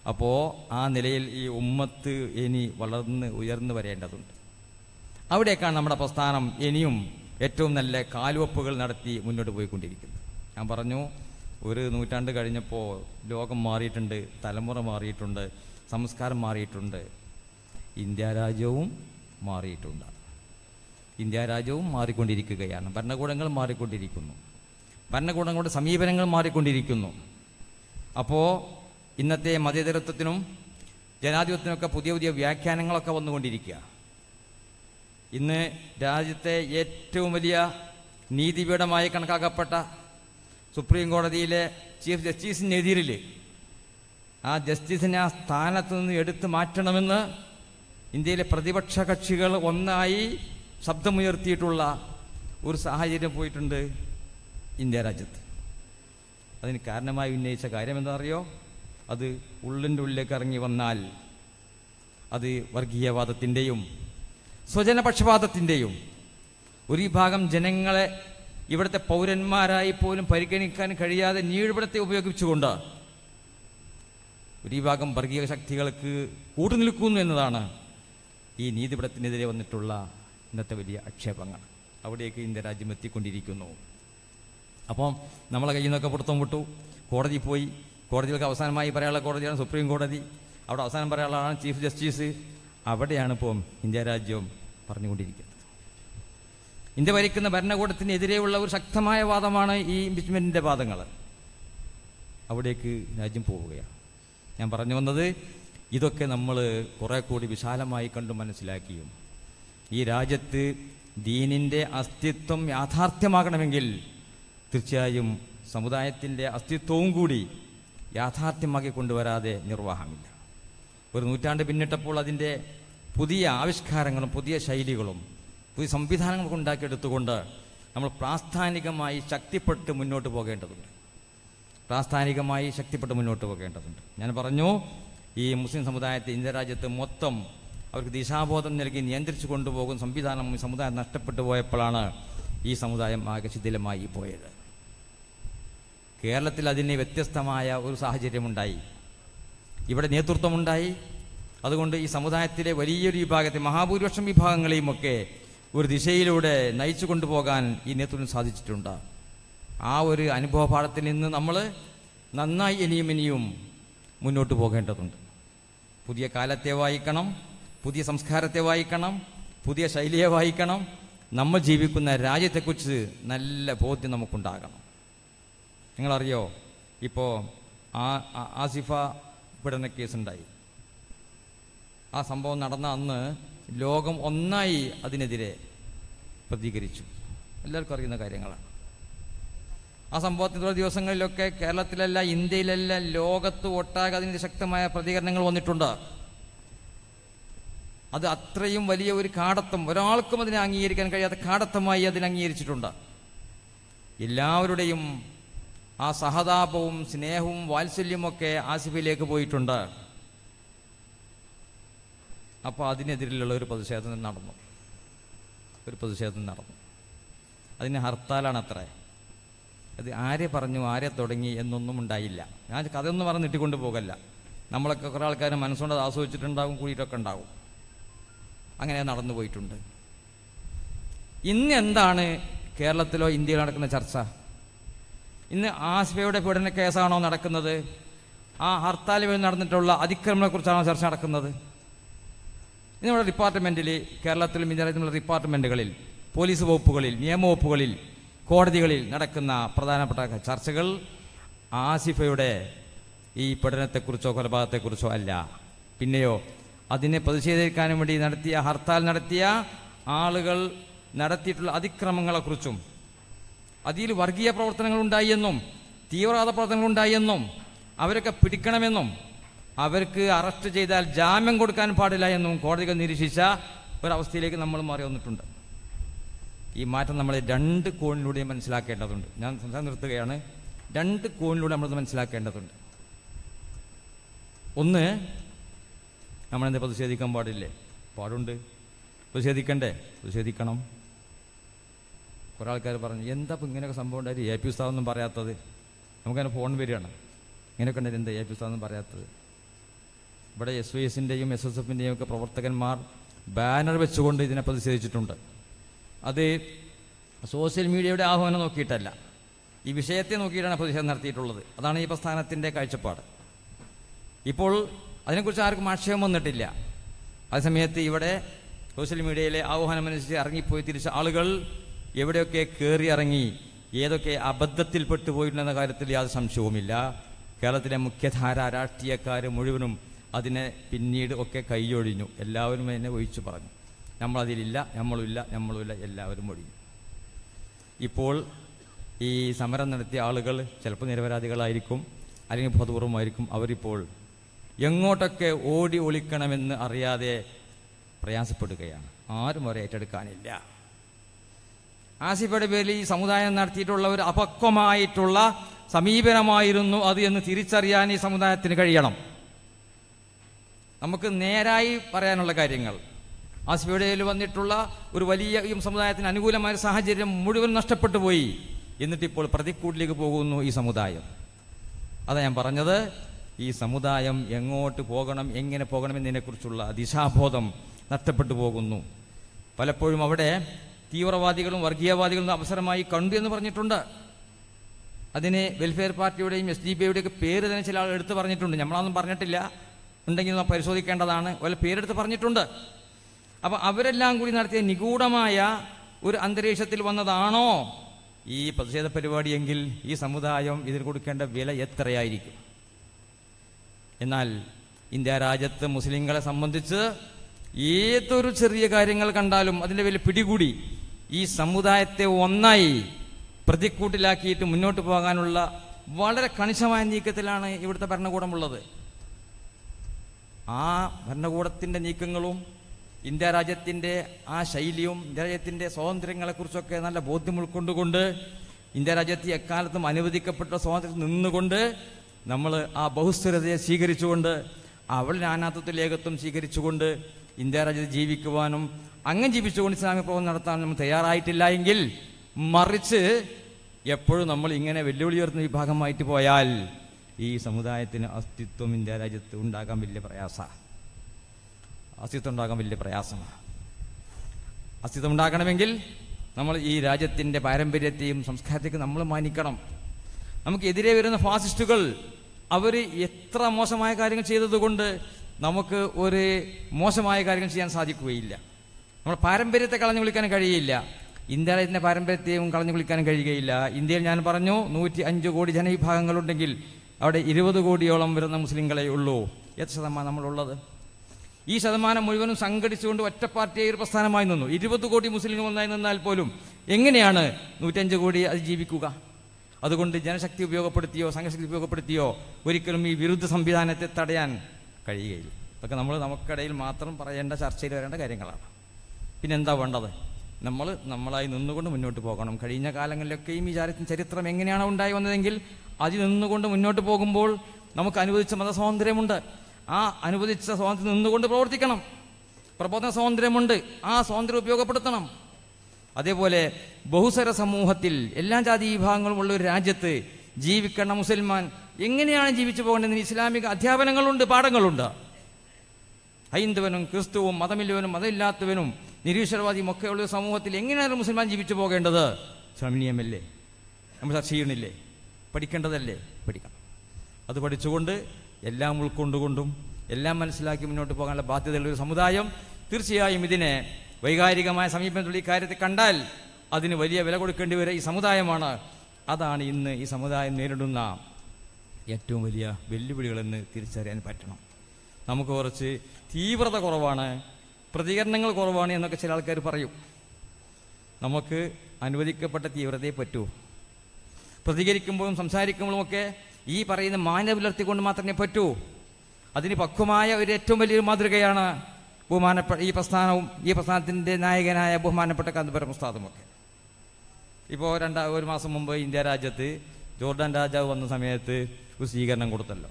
A: അപ്പോൾ ആ നിലയിൽ ഈ ഉമ്മത്ത് ഇനി വളർന്ന് ഉയർന്നു വരേണ്ടതുണ്ട് അവിടേക്കാണ് നമ്മുടെ പ്രസ്ഥാനം ഇനിയും ഏറ്റവും നല്ല കാൽവെപ്പുകൾ നടത്തി മുന്നോട്ട് പോയിക്കൊണ്ടിരിക്കുന്നത് ഞാൻ പറഞ്ഞു ഒരു നൂറ്റാണ്ട് കഴിഞ്ഞപ്പോൾ ലോകം മാറിയിട്ടുണ്ട് തലമുറ മാറിയിട്ടുണ്ട് സംസ്കാരം മാറിയിട്ടുണ്ട് ഇന്ത്യ രാജ്യവും മാറിയിട്ടുണ്ട് ഇന്ത്യ രാജ്യവും മാറിക്കൊണ്ടിരിക്കുകയാണ് ഭരണകൂടങ്ങൾ മാറിക്കൊണ്ടിരിക്കുന്നു ഭരണകൂടങ്ങളുടെ സമീപനങ്ങൾ മാറിക്കൊണ്ടിരിക്കുന്നു അപ്പോൾ ഇന്നത്തെ മതേതരത്വത്തിനും ജനാധിപത്യത്തിനൊക്കെ പുതിയ പുതിയ വ്യാഖ്യാനങ്ങളൊക്കെ വന്നുകൊണ്ടിരിക്കുക ഇന്ന് രാജ്യത്തെ ഏറ്റവും വലിയ നീതിപീഠമായി കണക്കാക്കപ്പെട്ട സുപ്രീം കോടതിയിലെ ചീഫ് ജസ്റ്റിസിനെതിരിൽ ആ ജസ്റ്റിസിനെ ആ സ്ഥാനത്ത് നിന്ന് എടുത്തു മാറ്റണമെന്ന് ഇന്ത്യയിലെ പ്രതിപക്ഷ കക്ഷികൾ ഒന്നായി ശബ്ദമുയർത്തിയിട്ടുള്ള ഒരു സാഹചര്യം പോയിട്ടുണ്ട് ഇന്ത്യ രാജ്യത്ത് അതിന് കാരണമായി ഉന്നയിച്ച കാര്യം എന്താണെന്നറിയോ അത് ഉള്ളിൻ്റെ ഉള്ളിലേക്ക് ഇറങ്ങി വന്നാൽ അത് വർഗീയവാദത്തിൻ്റെയും സ്വജനപക്ഷപാതത്തിൻ്റെയും ഒരു വിഭാഗം ജനങ്ങളെ ഇവിടുത്തെ പൗരന്മാരായി പോലും പരിഗണിക്കാൻ കഴിയാതെ നീഴ്പിടത്തെ ഉപയോഗിച്ചുകൊണ്ട് ഒരു വിഭാഗം വർഗീയ ശക്തികൾക്ക് കൂട്ടുനിൽക്കുന്നു എന്നതാണ് ഈ നീതിപീഠത്തിനെതിരെ വന്നിട്ടുള്ള ഇന്നത്തെ വലിയ ആക്ഷേപങ്ങൾ അവിടേക്ക് ഇന്ത്യ രാജ്യം എത്തിക്കൊണ്ടിരിക്കുന്നു അപ്പം നമ്മളെ കയ്യിൽ നിന്നൊക്കെ പുറത്തും വിട്ടു കോടതി പോയി കോടതികൾക്ക് അവസാനമായി പറയാനുള്ള കോടതിയാണ് സുപ്രീം കോടതി അവിടെ അവസാനം പറയാനുള്ള ആളാണ് ചീഫ് ജസ്റ്റിസ് അവിടെയാണ് ഇപ്പം ഇന്ത്യ രാജ്യം പറഞ്ഞുകൊണ്ടിരിക്കുന്നത് ഇന്ത്യ ഭരിക്കുന്ന ഭരണകൂടത്തിനെതിരെയുള്ള ഒരു ശക്തമായ വാദമാണ് ഈ ഇംപീച്ച്മെന്റിന്റെ വാദങ്ങൾ അവിടേക്ക് രാജ്യം പോവുകയാണ് ഞാൻ പറഞ്ഞു വന്നത് ഇതൊക്കെ നമ്മൾ കുറെ കൂടി വിശാലമായി കണ്ടു മനസ്സിലാക്കിയും ഈ രാജ്യത്ത് ദീനിന്റെ അസ്തിത്വം യാഥാർത്ഥ്യമാകണമെങ്കിൽ തീർച്ചയായും സമുദായത്തിൻ്റെ അസ്തിത്വവും കൂടി യാഥാർത്ഥ്യമാക്കി കൊണ്ടുവരാതെ നിർവാഹമില്ല ഒരു നൂറ്റാണ്ട് പിന്നിട്ടപ്പോൾ അതിൻ്റെ പുതിയ ആവിഷ്കാരങ്ങളും പുതിയ ശൈലികളും പുതിയ സംവിധാനങ്ങളും ഉണ്ടാക്കിയെടുത്തുകൊണ്ട് നമ്മൾ പ്രാസ്ഥാനികമായി ശക്തിപ്പെട്ട് മുന്നോട്ട് പോകേണ്ടതുണ്ട് പ്രാസ്ഥാനികമായി ശക്തിപ്പെട്ട് മുന്നോട്ട് പോകേണ്ടതുണ്ട് ഞാൻ പറഞ്ഞു ഈ മുസ്ലിം സമുദായത്തെ ഇന്ത്യ രാജ്യത്ത് മൊത്തം അവർക്ക് ദിശാബോധം നൽകി നിയന്ത്രിച്ചു കൊണ്ടുപോകുന്ന സംവിധാനം ഈ സമുദായം നഷ്ടപ്പെട്ടു പോയപ്പോഴാണ് ഈ സമുദായം ആകെ ശിഥിലമായി പോയത് കേരളത്തിൽ അതിന് വ്യത്യസ്തമായ ഒരു സാഹചര്യമുണ്ടായി ഇവിടെ നേതൃത്വമുണ്ടായി അതുകൊണ്ട് ഈ സമുദായത്തിലെ വലിയൊരു വിഭാഗത്തെ മഹാഭൂരിപക്ഷം വിഭാഗങ്ങളെയും ഒക്കെ ഒരു ദിശയിലൂടെ നയിച്ചു കൊണ്ടുപോകാൻ ഈ നേതൃത്വം സാധിച്ചിട്ടുണ്ട് ആ ഒരു അനുഭവ പാഠത്തിൽ നിന്ന് നമ്മൾ നന്നായി ഇനിയും ഇനിയും മുന്നോട്ട് പോകേണ്ടതുണ്ട് പുതിയ കാലത്തെ വായിക്കണം പുതിയ സംസ്കാരത്തെ വായിക്കണം പുതിയ ശൈലിയെ വായിക്കണം നമ്മൾ ജീവിക്കുന്ന രാജ്യത്തെക്കുറിച്ച് നല്ല ബോധ്യം നമുക്കുണ്ടാകണം നിങ്ങളറിയോ ഇപ്പോൾ ആ ആ- ആസിഫ പീഡന കേസുണ്ടായി ആ സംഭവം നടന്ന അന്ന് ലോകം ഒന്നായി അതിനെതിരെ പ്രതികരിച്ചു എല്ലാവർക്കും അറിയുന്ന കാര്യങ്ങളാണ് ആ സംഭവത്തിലുള്ള ദിവസങ്ങളിലൊക്കെ കേരളത്തിലല്ല ഇന്ത്യയിലല്ല ലോകത്ത് ഒട്ടാകെ അതിന് ശക്തമായ പ്രതികരണങ്ങൾ വന്നിട്ടുണ്ട് അത് അത്രയും വലിയ ഒരു കാടത്തം ഒരാൾക്കും അതിനെ അംഗീകരിക്കാൻ കഴിയാത്ത കാടത്തമായി അതിനെ അംഗീകരിച്ചിട്ടുണ്ട് എല്ലാവരുടെയും ആ സഹതാപവും സ്നേഹവും വാത്സല്യമൊക്കെ ആസിഫിലേക്ക് പോയിട്ടുണ്ട് അപ്പോൾ അതിനെതിരെയുള്ള ഒരു പ്രതിഷേധം നടന്നു ഒരു പ്രതിഷേധം നടന്നു അതിന് ഹർത്താലാണ് അത്രേ അത് ആരെ പറഞ്ഞു ആരെ തുടങ്ങി എന്നൊന്നും ഉണ്ടായില്ല ഞാൻ കഥയൊന്നും പറഞ്ഞ് നീട്ടിക്കൊണ്ട് പോകല്ല നമ്മളൊക്കെ കുറേ ആൾക്കാർ മനസ്സുകൊണ്ട് അത് ആസ്വദിച്ചിട്ടുണ്ടാകും കൂടിയിട്ടൊക്കെ ഉണ്ടാകും അങ്ങനെ നടന്നു പോയിട്ടുണ്ട് ഇന്ന് എന്താണ് കേരളത്തിലോ ഇന്ത്യയിലോ നടക്കുന്ന ചർച്ച ഇന്ന് ആസ്ഫയുടെ പീഡന കേസാണോ നടക്കുന്നത് ആ ഹർത്താൽ വഴി നടന്നിട്ടുള്ള അതിക്രമങ്ങളെക്കുറിച്ചാണോ ചർച്ച നടക്കുന്നത് ഇന്ന് നമ്മുടെ ഡിപ്പാർട്ട്മെന്റിൽ കേരളത്തിലും ഇന്ത്യയിലുള്ള ഡിപ്പാർട്ട്മെന്റുകളിൽ പോലീസ് വകുപ്പുകളിൽ നിയമവകുപ്പുകളിൽ കോടതികളിൽ നടക്കുന്ന പ്രധാനപ്പെട്ട ചർച്ചകൾ ആസിഫയുടെ ഈ പഠനത്തെക്കുറിച്ചോ കൊലപാതകത്തെക്കുറിച്ചോ അല്ല പിന്നെയോ അതിനെ പ്രതിഷേധിക്കാനും വേണ്ടി നടത്തിയ ഹർത്താൽ നടത്തിയ ആളുകൾ നടത്തിയിട്ടുള്ള അതിക്രമങ്ങളെക്കുറിച്ചും അതിൽ വർഗീയ പ്രവർത്തനങ്ങൾ ഉണ്ടായി എന്നും തീവ്രവാദ പ്രവർത്തനങ്ങൾ ഉണ്ടായി എന്നും അവരൊക്കെ പിടിക്കണമെന്നും അവർക്ക് അറസ്റ്റ് ചെയ്താൽ ജാമ്യം കൊടുക്കാൻ പാടില്ല എന്നും കോടതികൾ നിരീക്ഷിച്ച ഒരവസ്ഥയിലേക്ക് നമ്മൾ മാറി വന്നിട്ടുണ്ട് ഈ മാറ്റം നമ്മൾ രണ്ട് കോണിലൂടെയും മനസ്സിലാക്കേണ്ടതുണ്ട് ഞാൻ സംസാരം നിർത്തുകയാണ് രണ്ട് കോണിലൂടെ നമ്മൾ മനസ്സിലാക്കേണ്ടതുണ്ട് ഒന്ന് നമ്മളെന്താ പ്രതിഷേധിക്കാൻ പാടില്ലേ പാടുണ്ട് പ്രതിഷേധിക്കണ്ടേ പ്രതിഷേധിക്കണം കുറേ ആൾക്കാർ പറഞ്ഞു എന്താ ഇപ്പം ഇങ്ങനെയൊക്കെ സംഭവം ഉണ്ടായി എ പി ഉസ്താവൊന്നും പറയാത്തത് നമുക്കതിന് ഫോൺ വരികയാണ് ഇങ്ങനെയൊക്കെ ഉണ്ടായി എന്താ എ പി ഉസ്താവൊന്നും പറയാത്തത് ഇവിടെ എസ് വൈ എസിൻ്റെയും എസ് എസ് എഫിൻ്റെയും ഒക്കെ പ്രവർത്തകന്മാർ ബാനർ വെച്ചുകൊണ്ട് ഇതിനെ പ്രതിഷേധിച്ചിട്ടുണ്ട് അത് സോഷ്യൽ മീഡിയയുടെ ആഹ്വാനം നോക്കിയിട്ടല്ല ഈ വിഷയത്തെ നോക്കിയിട്ടാണ് പ്രതിഷേധം നടത്തിയിട്ടുള്ളത് അതാണ് ഈ പ്രസ്ഥാനത്തിൻ്റെ കാഴ്ചപ്പാട് ഇപ്പോൾ അതിനെക്കുറിച്ച് ആർക്കും ആക്ഷേപം വന്നിട്ടില്ല അതേസമയത്ത് ഇവിടെ സോഷ്യൽ മീഡിയയിലെ ആഹ്വാനമനുസരിച്ച് ഇറങ്ങിപ്പോയി തിരിച്ച ആളുകൾ എവിടെയൊക്കെ കയറി ഇറങ്ങി ഏതൊക്കെ അബദ്ധത്തിൽപ്പെട്ടു പോയിട്ടുണ്ടെന്ന കാര്യത്തിൽ യാതൊരു സംശയവുമില്ല കേരളത്തിലെ മുഖ്യധാര രാഷ്ട്രീയക്കാർ മുഴുവനും അതിനെ പിന്നീട് ഒക്കെ കൈയൊഴിഞ്ഞു എല്ലാവരും അതിനെ ഒഴിച്ചു പറഞ്ഞു നമ്മളതിലില്ല നമ്മളുമില്ല നമ്മളുമില്ല എല്ലാവരും ഒഴിഞ്ഞു ഇപ്പോൾ ഈ സമരം നടത്തിയ ആളുകൾ ചിലപ്പോൾ നിരപരാധികളായിരിക്കും അല്ലെങ്കിൽ ബോധപൂർവമായിരിക്കും അവരിപ്പോൾ എങ്ങോട്ടൊക്കെ ഓടി ഒളിക്കണമെന്ന് അറിയാതെ പ്രയാസപ്പെടുകയാണ് ആരും അവരെ ഏറ്റെടുക്കാനില്ല ആസിഫയുടെ പേരിൽ ഈ സമുദായം നടത്തിയിട്ടുള്ള ഒരു അപക്വമായിട്ടുള്ള സമീപനമായിരുന്നു അത് എന്ന് തിരിച്ചറിയാൻ ഈ സമുദായത്തിന് കഴിയണം നമുക്ക് നേരായി പറയാനുള്ള കാര്യങ്ങൾ ആസിഫയുടെ പേരിൽ വന്നിട്ടുള്ള ഒരു വലിയ ഈ സമുദായത്തിന് അനുകൂലമായ സാഹചര്യം മുഴുവൻ നഷ്ടപ്പെട്ടു പോയി എന്നിട്ടിപ്പോൾ പ്രതിക്കൂട്ടിലേക്ക് പോകുന്നു ഈ സമുദായം അതാ ഞാൻ പറഞ്ഞത് ഈ സമുദായം എങ്ങോട്ട് പോകണം എങ്ങനെ പോകണം എന്നതിനെക്കുറിച്ചുള്ള ദിശാബോധം നഷ്ടപ്പെട്ടു പോകുന്നു പലപ്പോഴും അവിടെ തീവ്രവാദികളും വർഗീയവാദികളും അവസരമായി കണ്ടു എന്ന് പറഞ്ഞിട്ടുണ്ട് അതിന് വെൽഫെയർ പാർട്ടിയുടെയും എസ് ഡി പി യുടെയൊക്കെ പേര് തന്നെ ചില ആൾ എടുത്തു പറഞ്ഞിട്ടുണ്ട് നമ്മളതൊന്നും പറഞ്ഞിട്ടില്ല ഉണ്ടെങ്കിൽ നാം പരിശോധിക്കേണ്ടതാണ് വല്ല പേരെടുത്ത് പറഞ്ഞിട്ടുണ്ട് അപ്പം അവരെല്ലാം കൂടി നടത്തിയ നിഗൂഢമായ ഒരു അന്തരീക്ഷത്തിൽ വന്നതാണോ ഈ പ്രതിഷേധ പരിപാടിയെങ്കിൽ ഈ സമുദായം ഇതിന് കൊടുക്കേണ്ട വില എത്രയായിരിക്കും എന്നാൽ ഇന്ത്യ രാജ്യത്ത് മുസ്ലിങ്ങളെ സംബന്ധിച്ച് ഏതൊരു ചെറിയ കാര്യങ്ങൾ കണ്ടാലും അതിൻ്റെ വില പിടികൂടി ഈ സമുദായത്തെ ഒന്നായി പ്രതിക്കൂട്ടിലാക്കിയിട്ട് മുന്നോട്ട് പോകാനുള്ള വളരെ കണിശമായ നീക്കത്തിലാണ് ഇവിടുത്തെ ഭരണകൂടമുള്ളത് ആ ഭരണകൂടത്തിൻ്റെ നീക്കങ്ങളും ഇന്ത്യ രാജ്യത്തിൻ്റെ ആ ശൈലിയും ഇന്ത്യ രാജ്യത്തിൻ്റെ സ്വാതന്ത്ര്യങ്ങളെക്കുറിച്ചൊക്കെ നല്ല ബോധ്യം ഉൾക്കൊണ്ടുകൊണ്ട് ഇന്ത്യ രാജ്യത്ത് എക്കാലത്തും അനുവദിക്കപ്പെട്ട സ്വാതന്ത്ര്യം നിന്നുകൊണ്ട് നമ്മൾ ആ ബഹുസ്ഥിരതയെ സ്വീകരിച്ചുകൊണ്ട് അവൾ നാനാത്വത്തിൽ ഏകത്വം സ്വീകരിച്ചുകൊണ്ട് ഇന്ത്യ രാജ്യത്ത് ജീവിക്കുവാനും അങ്ങനെ ജീവിച്ചുകൊണ്ട് ഇസ്ലാമിക പ്രവർത്തനം നടത്താൻ നമ്മൾ തയ്യാറായിട്ടില്ല എങ്കിൽ മറിച്ച് എപ്പോഴും നമ്മൾ ഇങ്ങനെ വെല്ലുവിളി ഉയർത്തുന്ന വിഭാഗമായിട്ട് പോയാൽ ഈ സമുദായത്തിന് അസ്തിത്വം ഇന്ത്യ രാജ്യത്ത് ഉണ്ടാകാൻ വലിയ പ്രയാസ അസ്തിത്വം ഉണ്ടാകാൻ വലിയ പ്രയാസമാണ് അസ്തിത്വം ഉണ്ടാകണമെങ്കിൽ നമ്മൾ ഈ രാജ്യത്തിൻ്റെ പാരമ്പര്യത്തെയും സംസ്കാരത്തെയും നമ്മൾ മാനിക്കണം നമുക്കെതിരെ വരുന്ന ഫാസിസ്റ്റുകൾ അവർ എത്ര മോശമായ കാര്യങ്ങൾ ചെയ്തതുകൊണ്ട് നമുക്ക് ഒരു മോശമായ കാര്യങ്ങൾ ചെയ്യാൻ സാധിക്കുകയില്ല നമ്മൾ പാരമ്പര്യത്തെ കളഞ്ഞു വിളിക്കാൻ കഴിയില്ല ഇന്ത്യ രാജ്യത്തിൻ്റെ പാരമ്പര്യത്തെയും കളഞ്ഞു വിളിക്കാൻ കഴിയുകയില്ല ഇന്ത്യയിൽ ഞാൻ പറഞ്ഞു നൂറ്റി അഞ്ച് കോടി ജനവിഭാഗങ്ങളുണ്ടെങ്കിൽ അവിടെ ഇരുപത് കോടിയോളം വരുന്ന മുസ്ലിങ്ങളെ ഉള്ളൂ എത്ര ശതമാനം നമ്മളുള്ളത് ഈ ശതമാനം മുഴുവനും സംഘടിച്ചുകൊണ്ട് ഒറ്റ പാർട്ടിയായി ഒരു പ്രസ്ഥാനമായി നിന്നു ഇരുപത് കോടി മുസ്ലിങ്ങൾ ഒന്നായി നിന്നാൽ പോലും എങ്ങനെയാണ് നൂറ്റഞ്ച് കോടി അതിജീവിക്കുക അതുകൊണ്ട് ജനശക്തി ഉപയോഗപ്പെടുത്തിയോ സംഘശക്തി ഉപയോഗപ്പെടുത്തിയോ ഒരിക്കലും ഈ വിരുദ്ധ സംവിധാനത്തെ തടയാൻ കഴിയുകയില്ല ഇതൊക്കെ നമ്മൾ നമുക്കിടയിൽ മാത്രം പറയേണ്ട ചർച്ചയിൽ വരേണ്ട കാര്യങ്ങളാണ് പിന്നെ എന്താ വേണ്ടത് നമ്മൾ നമ്മളായി നിന്നുകൊണ്ട് മുന്നോട്ട് പോകണം കഴിഞ്ഞ കാലങ്ങളിലൊക്കെയും ഈ ചാരിത്ര ചരിത്രം എങ്ങനെയാണ് ഉണ്ടായി വന്നതെങ്കിൽ അതിൽ നിന്നുകൊണ്ട് മുന്നോട്ട് പോകുമ്പോൾ നമുക്ക് അനുവദിച്ച മതസ്വാതന്ത്ര്യമുണ്ട് ആ അനുവദിച്ച സ്വാതന്ത്ര്യം നിന്നുകൊണ്ട് പ്രവർത്തിക്കണം പ്രബോധന സ്വാതന്ത്ര്യമുണ്ട് ആ സ്വാതന്ത്ര്യം ഉപയോഗപ്പെടുത്തണം അതേപോലെ ബഹുസ്വര സമൂഹത്തിൽ എല്ലാ ജാതി വിഭാഗങ്ങളും ഉള്ള ഒരു രാജ്യത്ത് ജീവിക്കേണ്ട മുസൽമാൻ എങ്ങനെയാണ് ജീവിച്ചു പോകേണ്ടതിന് ഇസ്ലാമിക അധ്യാപനങ്ങളുണ്ട് പാഠങ്ങളുണ്ട് ഹൈന്ദവനും ക്രിസ്തുവും മതമില്ലവനും മതമില്ലാത്തവനും നിരീശ്വരവാദിയും ഒക്കെയുള്ള ഒരു സമൂഹത്തിൽ എങ്ങനെയാണ് മുസൽമാൻ ജീവിച്ചു പോകേണ്ടത് ശ്രമണീയമല്ലേ നമ്മൾ ചർച്ച ചെയ്യണില്ലേ പഠിക്കേണ്ടതല്ലേ പഠിക്കണം അത് പഠിച്ചുകൊണ്ട് എല്ലാം ഉൾക്കൊണ്ടുകൊണ്ടും എല്ലാം മനസ്സിലാക്കി മുന്നോട്ട് പോകാനുള്ള ബാധ്യതയുള്ള ഒരു സമുദായം തീർച്ചയായും ഇതിനെ വൈകാരികമായ സമീപനത്തിലുള്ള ഈ കാര്യത്തെ കണ്ടാൽ അതിന് വലിയ വില കൊടുക്കേണ്ടി വരെ ഈ സമുദായമാണ് അതാണ് ഇന്ന് ഈ സമുദായം നേരിടുന്ന ഏറ്റവും വലിയ വെല്ലുവിളികളെന്ന് തിരിച്ചറിയാൻ പറ്റണം നമുക്ക് കുറച്ച് തീവ്രത കുറവാണ് പ്രതികരണങ്ങൾ കുറവാണ് എന്നൊക്കെ ചില ആൾക്കാർ പറയും നമുക്ക് അനുവദിക്കപ്പെട്ട തീവ്രതയെ പറ്റൂ പ്രതികരിക്കുമ്പോഴും സംസാരിക്കുമ്പോഴും ഒക്കെ ഈ പറയുന്ന മാന്യ പുലർത്തിക്കൊണ്ട് മാത്രമേ പറ്റൂ അതിന് പക്വമായ ഒരു ഏറ്റവും വലിയൊരു മാതൃകയാണ് ബഹുമാനപ്പെട്ട ഈ പ്രസ്ഥാനവും ഈ പ്രസ്ഥാനത്തിൻ്റെ നായകനായ ബഹുമാനപ്പെട്ട കാന്തപുരം ഉസ്താദുമൊക്കെ ഇപ്പോൾ രണ്ടാ ഒരു മാസം മുമ്പ് ഇന്ത്യ രാജ്യത്ത് ജോർഡാൻ രാജാവ് വന്ന സമയത്ത് ഒരു സ്വീകരണം കൊടുത്തല്ലോ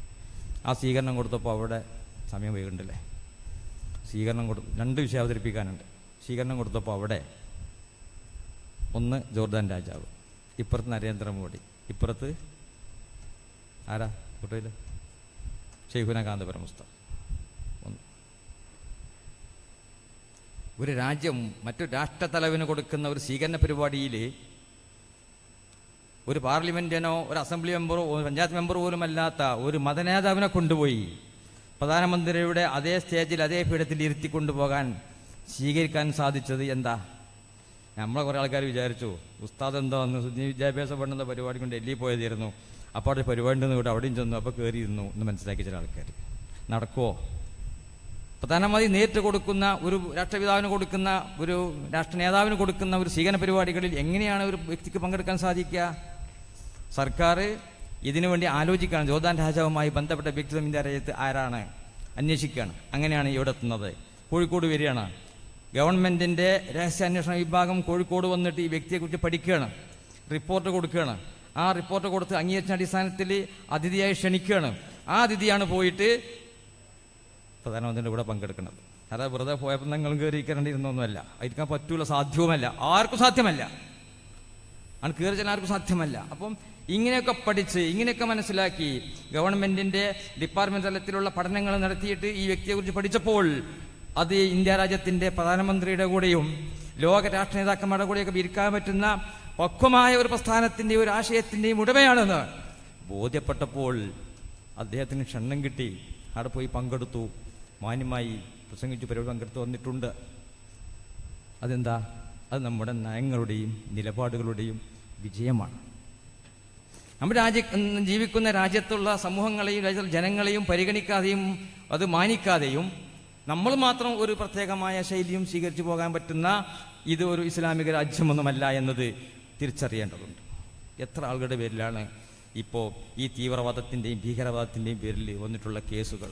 A: ആ സ്വീകരണം കൊടുത്തപ്പോൾ അവിടെ സമയം വൈകുണ്ടല്ലേ സ്വീകരണം കൊടു രണ്ട് വിഷയം അവതരിപ്പിക്കാനുണ്ട് സ്വീകരണം കൊടുത്തപ്പോൾ അവിടെ ഒന്ന് ജോർദാൻ രാജാവ് ഇപ്പുറത്ത് നരേന്ദ്രമോദി ഇപ്പുറത്ത് ആരാ ഫോട്ടോയിൽ ഷെയ്ഖുന കാന്തപുരം മുസ്തഫ ഒരു രാജ്യം മറ്റു രാഷ്ട്രത്തലവന് കൊടുക്കുന്ന ഒരു സ്വീകരണ പരിപാടിയിൽ ഒരു പാർലമെന്റിനോ ഒരു അസംബ്ലി മെമ്പറോ ഒരു പഞ്ചായത്ത് മെമ്പർ പോലും അല്ലാത്ത ഒരു മതനേതാവിനെ കൊണ്ടുപോയി പ്രധാനമന്ത്രിയുടെ അതേ സ്റ്റേജിൽ അതേ പീഠത്തിൽ ഇരുത്തി കൊണ്ടുപോകാൻ സ്വീകരിക്കാൻ സാധിച്ചത് എന്താ നമ്മളെ കുറേ ആൾക്കാർ വിചാരിച്ചു ഉസ്താദ് എന്താ വന്ന് സുന്നി വിദ്യാഭ്യാസ പഠന പരിപാടി കൊണ്ട് ഡൽഹി പോയതായിരുന്നു അപ്പോൾ അവിടെ പരിപാടി ഉണ്ടെന്ന് കൂടെ അവിടെയും ചെന്നു അപ്പോൾ കയറിയിരുന്നു എന്ന് മനസ്സിലാക്കി ചില ആൾക്കാർ നടക്കുമോ പ്രധാനമന്ത്രി നേരിട്ട് കൊടുക്കുന്ന ഒരു രാഷ്ട്രപിതാവിന് കൊടുക്കുന്ന ഒരു രാഷ്ട്ര നേതാവിന് കൊടുക്കുന്ന ഒരു സ്വീകരണ പരിപാടികളിൽ എങ്ങനെയാണ് ഒരു വ്യക്തിക്ക് പങ്കെടുക്കാൻ സാധിക്കുക സർക്കാർ ഇതിനു വേണ്ടി ആലോചിക്കുകയാണ് ജോർദാൻ രാജാവുമായി ബന്ധപ്പെട്ട വ്യക്തിത്വം ഇന്ത്യ രാജ്യത്ത് ആരാണ് അന്വേഷിക്കുകയാണ് അങ്ങനെയാണ് ഇവിടെ എത്തുന്നത് കോഴിക്കോട് വരികയാണ് ഗവൺമെന്റിന്റെ രഹസ്യാന്വേഷണ വിഭാഗം കോഴിക്കോട് വന്നിട്ട് ഈ വ്യക്തിയെക്കുറിച്ച് പഠിക്കുകയാണ് റിപ്പോർട്ട് കൊടുക്കുകയാണ് ആ റിപ്പോർട്ട് കൊടുത്ത് അംഗീകരിച്ച അടിസ്ഥാനത്തിൽ അതിഥിയായി ക്ഷണിക്കുകയാണ് ആ അതിഥിയാണ് പോയിട്ട് പ്രധാനമന്ത്രിയുടെ കൂടെ പങ്കെടുക്കുന്നത് അതാ വെറുതെ പോയപ്പോൾ നിങ്ങൾ കയറിയിരിക്കേണ്ടിയിരുന്നൊന്നുമല്ല ഇരിക്കാൻ പറ്റൂല സാധ്യവുമല്ല ആർക്കും സാധ്യമല്ല ആണ് കയറി ചെല്ലാൻ ആർക്കും സാധ്യമല്ല അപ്പം ഇങ്ങനെയൊക്കെ പഠിച്ച് ഇങ്ങനെയൊക്കെ മനസ്സിലാക്കി ഗവൺമെന്റിന്റെ ഡിപ്പാർട്ട്മെന്റ് തലത്തിലുള്ള പഠനങ്ങൾ നടത്തിയിട്ട് ഈ വ്യക്തിയെക്കുറിച്ച് പഠിച്ചപ്പോൾ അത് ഇന്ത്യ രാജ്യത്തിന്റെ പ്രധാനമന്ത്രിയുടെ കൂടെയും ലോക രാഷ്ട്ര നേതാക്കന്മാരുടെ കൂടെയൊക്കെ ഇരിക്കാൻ പറ്റുന്ന പക്വമായ ഒരു പ്രസ്ഥാനത്തിന്റെയും ഒരു ആശയത്തിന്റെയും ഉടമയാണെന്ന് ബോധ്യപ്പെട്ടപ്പോൾ അദ്ദേഹത്തിന് ക്ഷണം കിട്ടി അവിടെ പോയി പങ്കെടുത്തു മാന്യമായി പ്രസംഗിച്ച് പരിപാടി പങ്കെടുത്ത് വന്നിട്ടുണ്ട് അതെന്താ അത് നമ്മുടെ നയങ്ങളുടെയും നിലപാടുകളുടെയും വിജയമാണ് നമ്മുടെ രാജ്യ ഉം, ജീവിക്കുന്ന രാജ്യത്തുള്ള സമൂഹങ്ങളെയും രാജ്യത്തുള്ള ജനങ്ങളെയും പരിഗണിക്കാതെയും അത് മാനിക്കാതെയും നമ്മൾ മാത്രം ഒരു പ്രത്യേകമായ ശൈലിയും സ്വീകരിച്ചു പോകാൻ പറ്റുന്ന ഇത് ഒരു ഇസ്ലാമിക രാജ്യമൊന്നുമല്ല എന്നത് തിരിച്ചറിയേണ്ടതുണ്ട് എത്ര ആളുകളുടെ പേരിലാണ് ഇപ്പോൾ ഈ തീവ്രവാദത്തിൻ്റെയും ഭീകരവാദത്തിൻ്റെയും പേരിൽ വന്നിട്ടുള്ള കേസുകൾ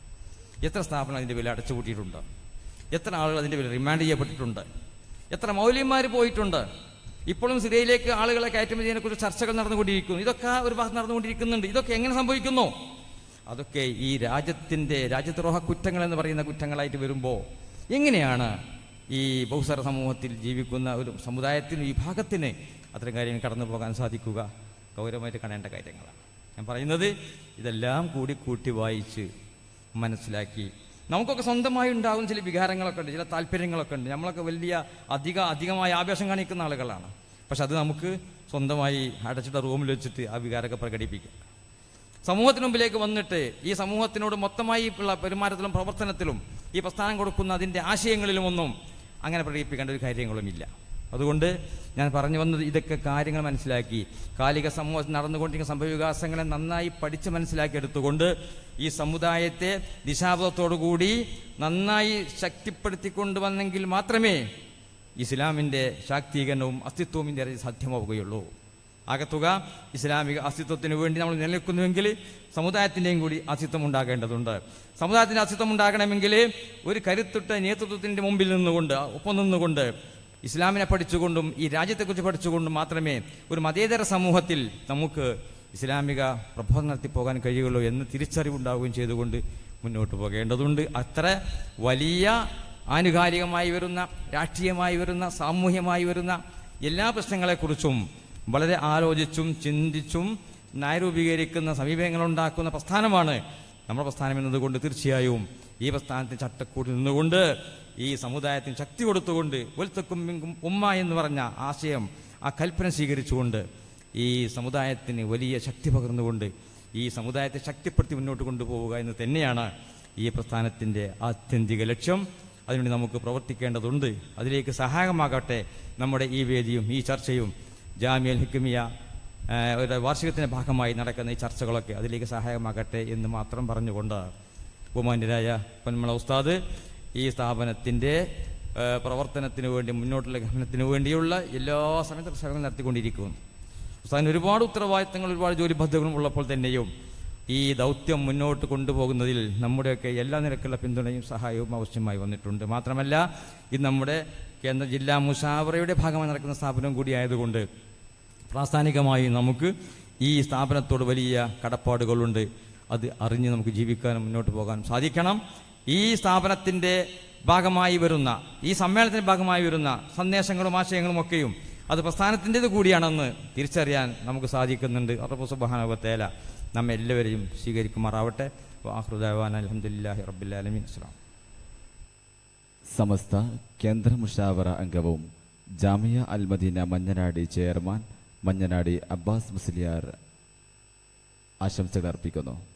A: എത്ര സ്ഥാപനം അതിൻ്റെ പേരിൽ അടച്ചുപൂട്ടിയിട്ടുണ്ട് എത്ര ആളുകൾ അതിൻ്റെ പേരിൽ റിമാൻഡ് ചെയ്യപ്പെട്ടിട്ടുണ്ട് എത്ര മൗല്യന്മാർ പോയിട്ടുണ്ട് ഇപ്പോഴും സിറിയയിലേക്ക് ആളുകളെ കയറ്റുമതി ചെയ്യുന്നതിനെക്കുറിച്ച് ചർച്ചകൾ നടന്നുകൊണ്ടിരിക്കുന്നു ഇതൊക്കെ ഒരു ഭാഗത്ത് നടന്നുകൊണ്ടിരിക്കുന്നുണ്ട് ഇതൊക്കെ എങ്ങനെ സംഭവിക്കുന്നു അതൊക്കെ ഈ രാജ്യത്തിൻ്റെ രാജ്യദ്രോഹ കുറ്റങ്ങൾ എന്ന് പറയുന്ന കുറ്റങ്ങളായിട്ട് വരുമ്പോൾ എങ്ങനെയാണ് ഈ ബഹുസ്വര സമൂഹത്തിൽ ജീവിക്കുന്ന ഒരു സമുദായത്തിന് വിഭാഗത്തിന് അത്തരം കാര്യങ്ങൾ കടന്നു പോകാൻ സാധിക്കുക ഗൗരവമായിട്ട് കാണേണ്ട കാര്യങ്ങളാണ് ഞാൻ പറയുന്നത് ഇതെല്ലാം കൂടി കൂട്ടി വായിച്ച് മനസ്സിലാക്കി നമുക്കൊക്കെ സ്വന്തമായി ഉണ്ടാകുന്ന ചില വികാരങ്ങളൊക്കെ ഉണ്ട് ചില താല്പര്യങ്ങളൊക്കെ ഉണ്ട് നമ്മളൊക്കെ വലിയ അധിക അധികമായ ആവേശം കാണിക്കുന്ന ആളുകളാണ് പക്ഷെ അത് നമുക്ക് സ്വന്തമായി അടച്ചിട്ട റൂമിൽ വെച്ചിട്ട് ആ വികാരമൊക്കെ പ്രകടിപ്പിക്കാം സമൂഹത്തിന് മുമ്പിലേക്ക് വന്നിട്ട് ഈ സമൂഹത്തിനോട് മൊത്തമായി ഉള്ള പെരുമാറ്റത്തിലും പ്രവർത്തനത്തിലും ഈ പ്രസ്ഥാനം കൊടുക്കുന്ന അതിൻ്റെ ആശയങ്ങളിലുമൊന്നും അങ്ങനെ പ്രകടിപ്പിക്കേണ്ട ഒരു കാര്യങ്ങളുമില്ല അതുകൊണ്ട് ഞാൻ പറഞ്ഞു വന്നത് ഇതൊക്കെ കാര്യങ്ങൾ മനസ്സിലാക്കി കാലിക സമൂഹത്തിൽ നടന്നുകൊണ്ടിരിക്കുന്ന സംഭവവികാസങ്ങളെ നന്നായി പഠിച്ച് മനസ്സിലാക്കി എടുത്തുകൊണ്ട് ഈ സമുദായത്തെ ദിശാബോധത്തോടുകൂടി നന്നായി ശക്തിപ്പെടുത്തിക്കൊണ്ടുവന്നെങ്കിൽ മാത്രമേ ഇസ്ലാമിൻ്റെ ശാക്തീകരണവും അസ്തിത്വവും ഇന്ത്യ സാധ്യമാവുകയുള്ളൂ ആകത്തുക ഇസ്ലാമിക അസ്തിത്വത്തിന് വേണ്ടി നമ്മൾ നിലനിൽക്കുന്നുവെങ്കിൽ സമുദായത്തിൻ്റെയും കൂടി അസ്തിത്വം ഉണ്ടാകേണ്ടതുണ്ട് സമുദായത്തിൻ്റെ അസ്തിത്വം ഉണ്ടാകണമെങ്കിൽ ഒരു കരുത്തുറ്റ നേതൃത്വത്തിൻ്റെ മുമ്പിൽ നിന്നുകൊണ്ട് ഒപ്പം നിന്നുകൊണ്ട് ഇസ്ലാമിനെ പഠിച്ചുകൊണ്ടും ഈ രാജ്യത്തെക്കുറിച്ച് പഠിച്ചുകൊണ്ടും മാത്രമേ ഒരു മതേതര സമൂഹത്തിൽ നമുക്ക് ഇസ്ലാമിക പ്രബോധനം നടത്തി പോകാൻ കഴിയുള്ളൂ എന്ന് തിരിച്ചറിവുണ്ടാവുകയും ചെയ്തുകൊണ്ട് മുന്നോട്ട് പോകേണ്ടതുണ്ട് അത്ര വലിയ ആനുകാലികമായി വരുന്ന രാഷ്ട്രീയമായി വരുന്ന സാമൂഹ്യമായി വരുന്ന എല്ലാ പ്രശ്നങ്ങളെക്കുറിച്ചും വളരെ ആലോചിച്ചും ചിന്തിച്ചും ന്യായരൂപീകരിക്കുന്ന സമീപനങ്ങൾ ഉണ്ടാക്കുന്ന പ്രസ്ഥാനമാണ് നമ്മുടെ പ്രസ്ഥാനം എന്നതുകൊണ്ട് തീർച്ചയായും ഈ പ്രസ്ഥാനത്തിന് ചട്ടക്കൂടി നിന്നുകൊണ്ട് ഈ സമുദായത്തിന് ശക്തി കൊടുത്തുകൊണ്ട് വെളുത്തക്കും മിങ്കും ഉമ്മ എന്ന് പറഞ്ഞ ആശയം ആ കൽപ്പന സ്വീകരിച്ചുകൊണ്ട് ഈ സമുദായത്തിന് വലിയ ശക്തി പകർന്നുകൊണ്ട് ഈ സമുദായത്തെ ശക്തിപ്പെടുത്തി മുന്നോട്ട് കൊണ്ടുപോവുക എന്ന് തന്നെയാണ് ഈ പ്രസ്ഥാനത്തിൻ്റെ ആത്യന്തിക ലക്ഷ്യം അതിനുവേണ്ടി നമുക്ക് പ്രവർത്തിക്കേണ്ടതുണ്ട് അതിലേക്ക് സഹായകമാകട്ടെ നമ്മുടെ ഈ വേദിയും ഈ ചർച്ചയും ജാമ്യൽ ഹിക്കുമിയ ആ, ഒരു വാർഷികത്തിൻ്റെ ഭാഗമായി നടക്കുന്ന ഈ ചർച്ചകളൊക്കെ അതിലേക്ക് സഹായമാകട്ടെ എന്ന് മാത്രം പറഞ്ഞുകൊണ്ട് ബഹുമാന്യരായ പൊന്മള ഉസ്താദ് ഈ സ്ഥാപനത്തിൻ്റെ ആ, പ്രവർത്തനത്തിന് വേണ്ടി മുന്നോട്ടുള്ള ഗമനത്തിന് വേണ്ടിയുള്ള എല്ലാ സമയത്തും ശ്രമങ്ങൾ നടത്തിക്കൊണ്ടിരിക്കുന്നു ഉസ്താദിന് ഒരുപാട് ഉത്തരവാദിത്തങ്ങൾ ഒരുപാട് ജോലി ബദ്ധകളും ഉള്ളപ്പോൾ തന്നെയും ഈ ദൗത്യം മുന്നോട്ട് കൊണ്ടുപോകുന്നതിൽ നമ്മുടെയൊക്കെ എല്ലാ നിരക്കുള്ള പിന്തുണയും സഹായവും ആവശ്യമായി വന്നിട്ടുണ്ട് മാത്രമല്ല ഇത് നമ്മുടെ കേന്ദ്ര ജില്ലാ മുഷാവറയുടെ ഭാഗമായി നടക്കുന്ന സ്ഥാപനം കൂടിയായതുകൊണ്ട് പ്രാസ്ഥാനികമായി നമുക്ക് ഈ സ്ഥാപനത്തോട് വലിയ കടപ്പാടുകളുണ്ട് അത് അറിഞ്ഞ് നമുക്ക് ജീവിക്കാനും മുന്നോട്ട് പോകാനും സാധിക്കണം ഈ സ്ഥാപനത്തിൻ്റെ ഭാഗമായി വരുന്ന ഈ സമ്മേളനത്തിൻ്റെ ഭാഗമായി വരുന്ന സന്ദേശങ്ങളും ആശയങ്ങളും ഒക്കെയും അത് പ്രസ്ഥാനത്തിൻ്റെത് കൂടിയാണെന്ന് തിരിച്ചറിയാൻ നമുക്ക് സാധിക്കുന്നുണ്ട് അറബ് സുബാനുഭത്തേല നമ്മെ എല്ലാവരെയും സ്വീകരിക്കുമാറാവട്ടെ വാഹൃദാൻ അലഹമുല്ലാഹി റബ്ബുലാലമീൻ അസ്ലാം
B: സമസ്ത കേന്ദ്ര മുഷാവറ അംഗവും ജാമിയ അൽ മദീന മഞ്ഞനാടി ചെയർമാൻ മഞ്ഞനാടി അബ്ബാസ് മുസ്ലിയാർ ആശംസകൾ അർപ്പിക്കുന്നു